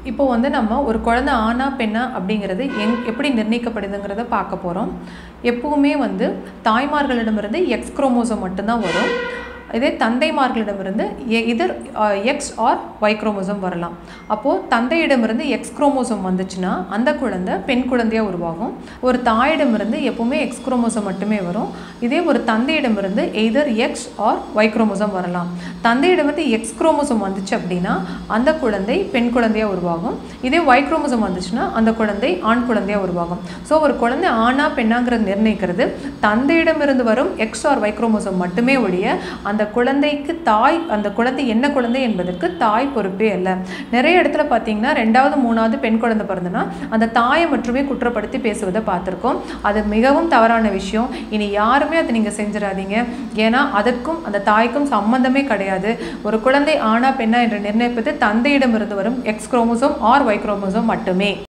இப்போ வந்து நம்ம ஒரு குழந்தை ஆணா பெண்ணா அப்படிங்கிறது எங் எப்படி நிர்ணயிக்கப்படுதுங்கிறத பார்க்க போகிறோம் எப்பவுமே வந்து தாய்மார்களிடமிருந்து எக்ஸ் குரோமோசோம் மட்டும்தான் வரும் இதே தந்தைமார்களிடமிருந்து இதர் எக்ஸ் ஆர் ஒய் குரோமோசோம் வரலாம் அப்போது தந்தையிடமிருந்து எக்ஸ் குரோமோசோம் வந்துச்சுன்னா அந்த குழந்தை பெண் குழந்தையாக உருவாகும் ஒரு தாயிடமிருந்து எப்பவுமே எக்ஸ் குரோமோசோம் மட்டுமே வரும் இதே ஒரு தந்தையிடமிருந்து either X or Y chromosome வரலாம் தந்தையிடமிருந்து எக்ஸ் குரோமோசோம் வந்துச்சு அப்படின்னா அந்த குழந்தை பெண் குழந்தையாக உருவாகும் இதே ஒய் குரோமோசோம் வந்துச்சுன்னா அந்த குழந்தை ஆண் குழந்தையாக உருவாகும் ஸோ ஒரு குழந்தை ஆணா பெண்ணாங்கிறது நிர்ணயிக்கிறது தந்தையிடமிருந்து வரும் எக்ஸ் ஆர் ஒய் குரோமோசோம் மட்டுமே ஒழிய அந்த குழந்தைக்கு தாய் அந்த குழந்தை என்ன குழந்தை என்பதற்கு தாய் பொறுப்பே அல்ல நிறைய இடத்துல பார்த்தீங்கன்னா ரெண்டாவது மூணாவது பெண் குழந்தை பிறந்தனா அந்த தாயை மட்டுமே குற்றப்படுத்தி பேசுவதை பார்த்துருக்கோம் அது மிகவும் தவறான விஷயம் இனி யாருமே அதை நீங்கள் செஞ்சிடாதீங்க ஏன்னா அதற்கும் அந்த தாய்க்கும் சம்பந்தமே கிடையாது ஒரு குழந்தை ஆணா பெண்ணா என்று நிர்ணயிப்பது தந்தையிடமிருந்து வரும் X chromosome or Y chromosome மட்டுமே